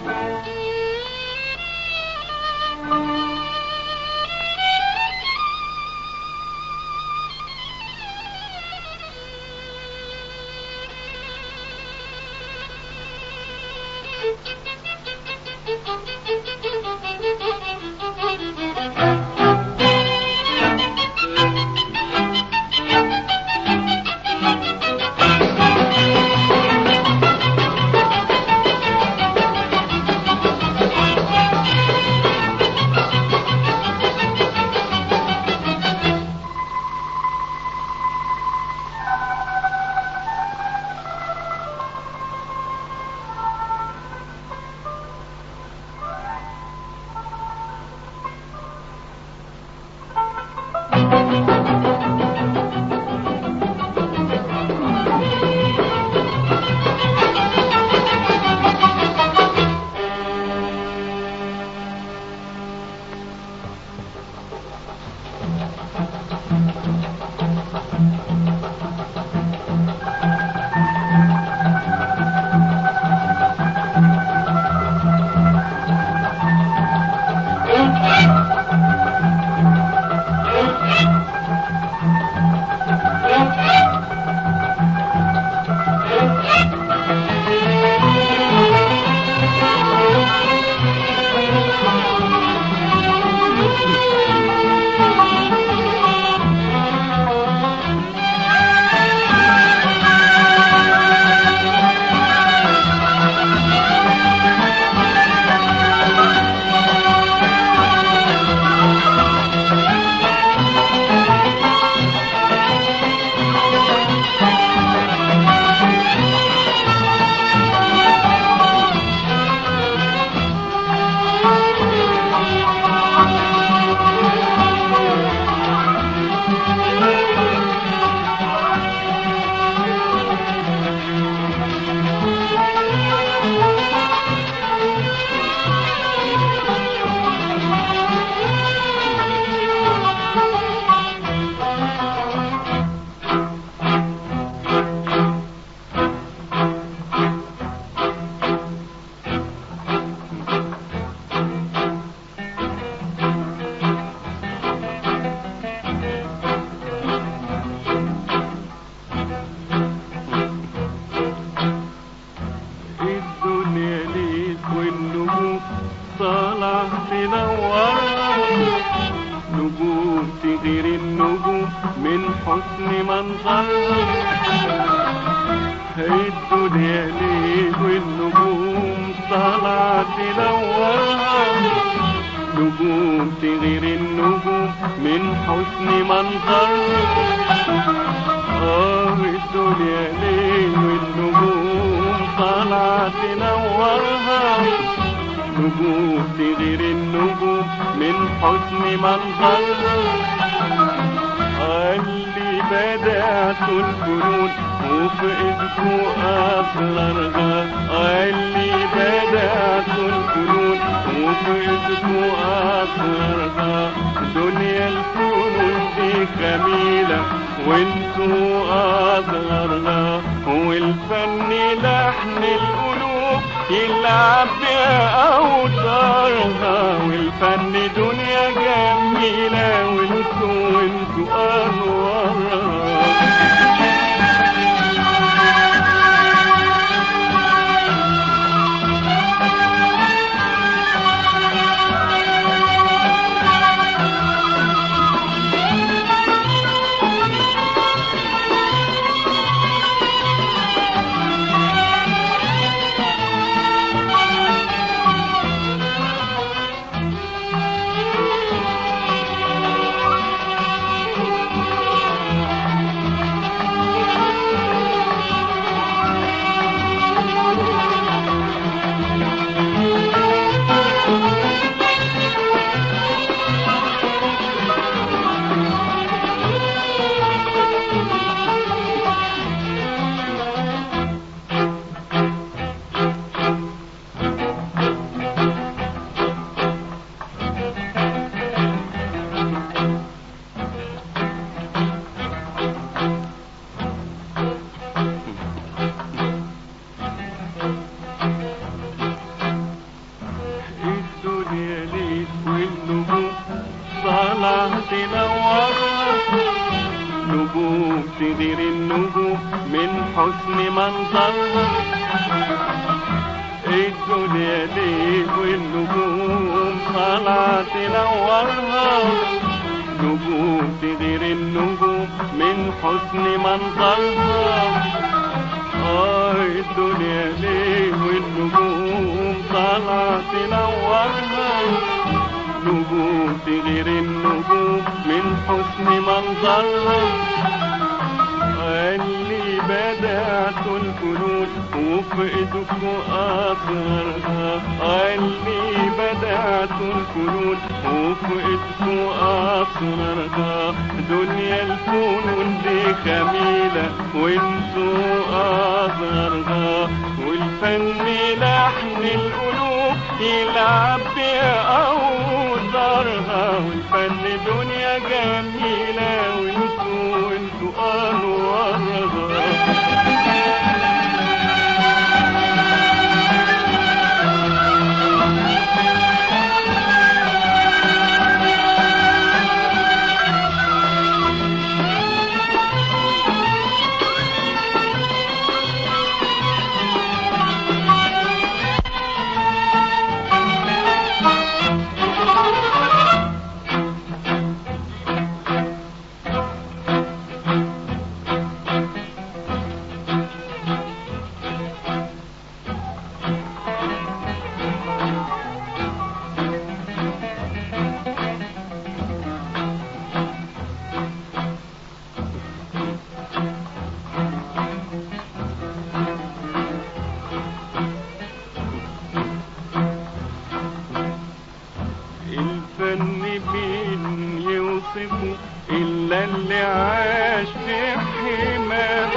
الدنيا ليك والنجوم طالع تنورها نجوم تغير النجوم من حسن منظرها الدنيا ليك والنجوم طالع تنورها نجوم تغير النجوم من حسن منظرها آه الدنيا ليل والنجوم طالعة تنورها نجوم تغير النجوم من حسن منظرها اللي بدأت الفنون وفي ايدكو أسرارها اللي بدأت الفنون وفي ايدكو أسرارها دنيا الفنون دي جميلة وانتو أصغرها والفن لحن القلوب يلعب بأوتارها والفن دنيا جميلة وانتو وانتو أنوارها حسن منظرها الدنيا ليه والنجوم طالعة تنورها نجوم تغير النجوم من حسن منظرها آه الدنيا ليه والنجوم طالعة تنورها نجوم تغير النجوم من حسن منظرها اللي بدأت الفنون وفي ايدكم اثرها اللي بدأت الفنون وفي ايدكم اثرها دنيا الفنون دي خميلة وانتوا اثرها والفن لحن القلوب يلعب بأوتارها والفن دنيا جميلة وانتوا وانتوا انوارها الفن مين يوصفه إلا اللي عاش في حماه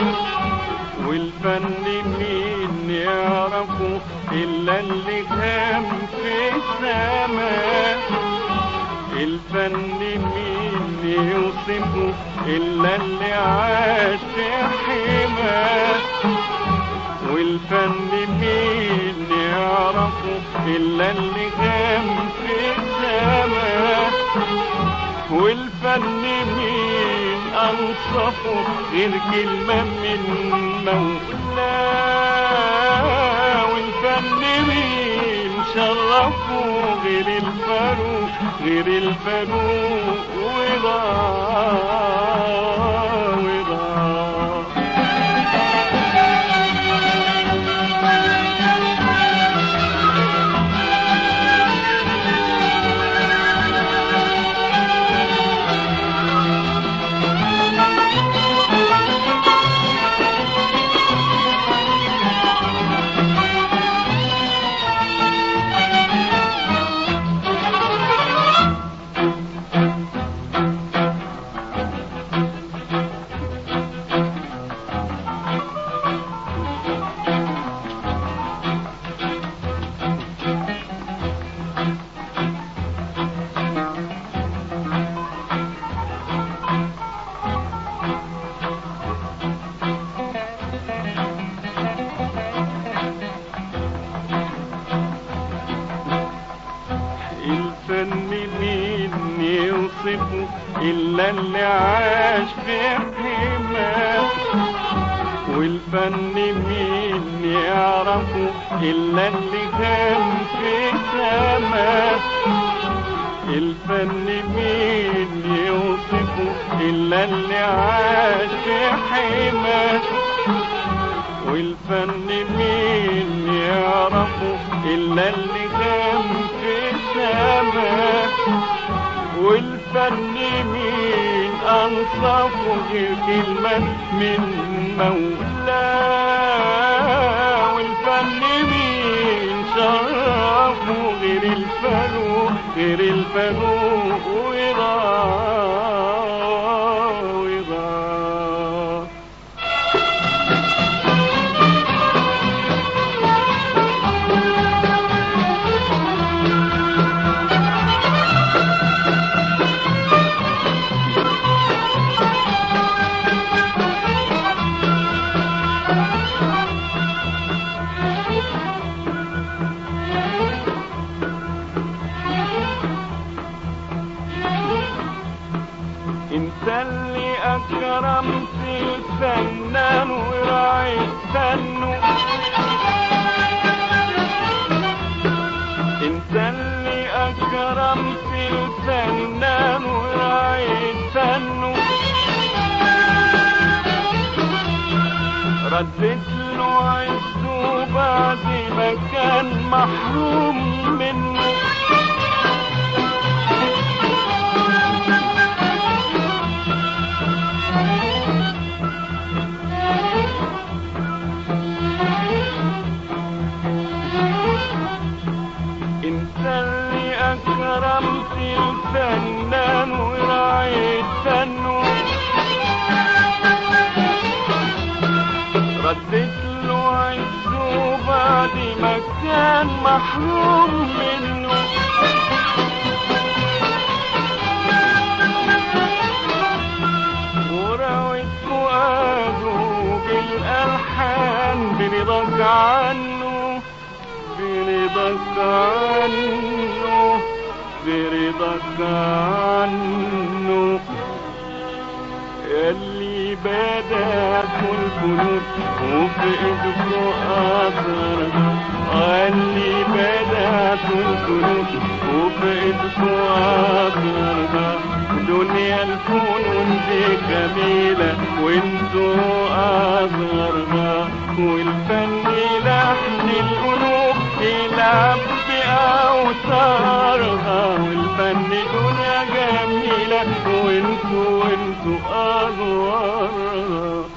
والفن مين يعرفه إلا اللي كان في السماء الفن مين يوصفه إلا اللي عاش في حماه والفن مين يعرفه إلا اللي كان في السماء والفن مين أنصفه غير كلمة من مولاه والفن مين شرفه غير الفاروق غير الفاروق وضاع وضاع الفن مين يوصفه إلا اللي عاش في حماه والفن مين يعرفه إلا اللي كان في سماه الفن مين يوصفه إلا اللي عاش في حماه والفن مين يعرفه إلا اللي كان في السماء والفن مين أنصفه غير كلمة من مولاه والفن مين شرفه غير الفاروق غير الفاروق وضاع وضاع انت اللي اكرمت الفنان ورفعت الفنان وراعي فنه ردت له عزه بعد ما كان محروم منه انت اللي اكرمت الفنان وراعيت فنه ردت له عزه بعد ما كان محروم منه وراوت فؤاده بالالحان برضاك عنه برضاك عنه برضاك عنه يلي بدأت الفنون وفي ايدكوا أثرها يلي بدأت الفنون وفي ايدكوا أثرها دنيا الفنون دي جميلة وانتوا أثرها والفن لحن القلوب يلعب بأوتارها والفن دنيا جميلة وانتوا وانتوا أنوارها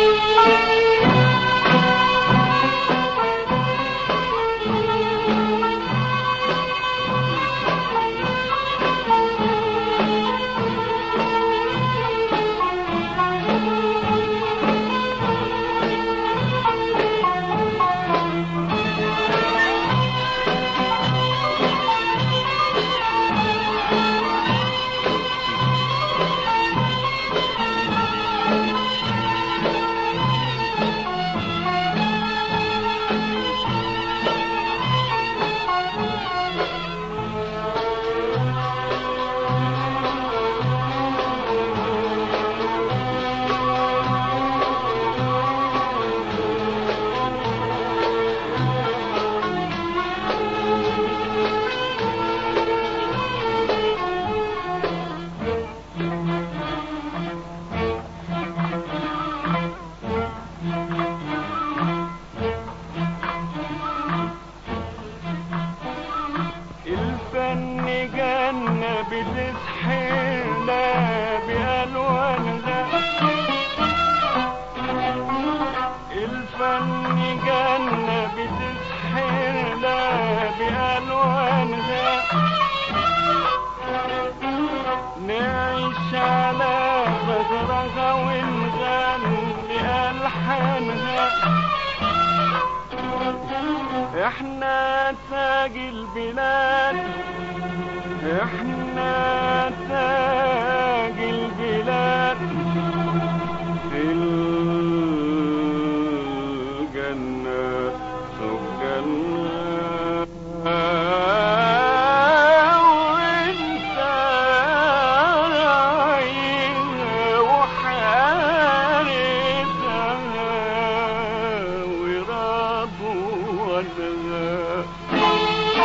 الفن جنة بتسحرنا بألوانها الفن جنة بتسحرنا بألوانها نعيش على غدرها ونغني ألحانها احنا تاج البلاد احنا تاج البلاد في الجنة سكنها وانت راعيها وحارسها ورضوانها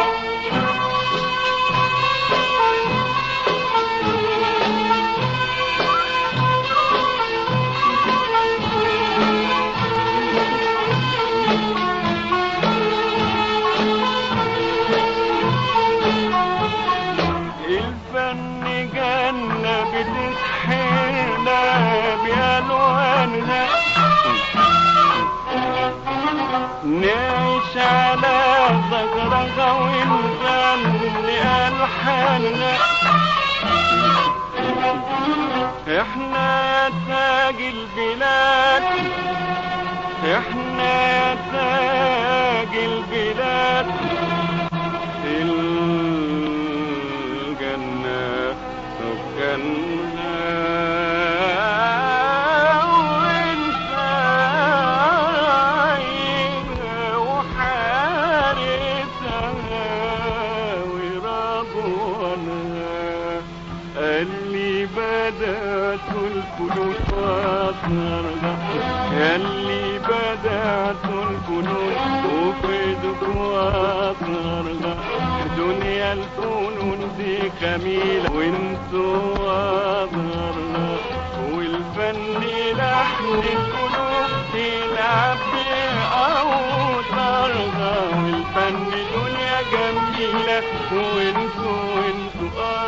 الفن جنة بتسحرنا بألوانها نعيش على ذكرها ونغني ألحانها احنا تاج البلاد احنا تاج البلاد في الجنة سكنها وانت راعيها وحارسها ورضوانها اللي بدأت الفلوس واثرها اللي بدأت الفنون وفيدك واثرها دنيا الفنون دي جميلة وانتوا قدرنا والفن لحن القلوب تلعب بأوتارها والفن دنيا جميلة وانتوا وانتوا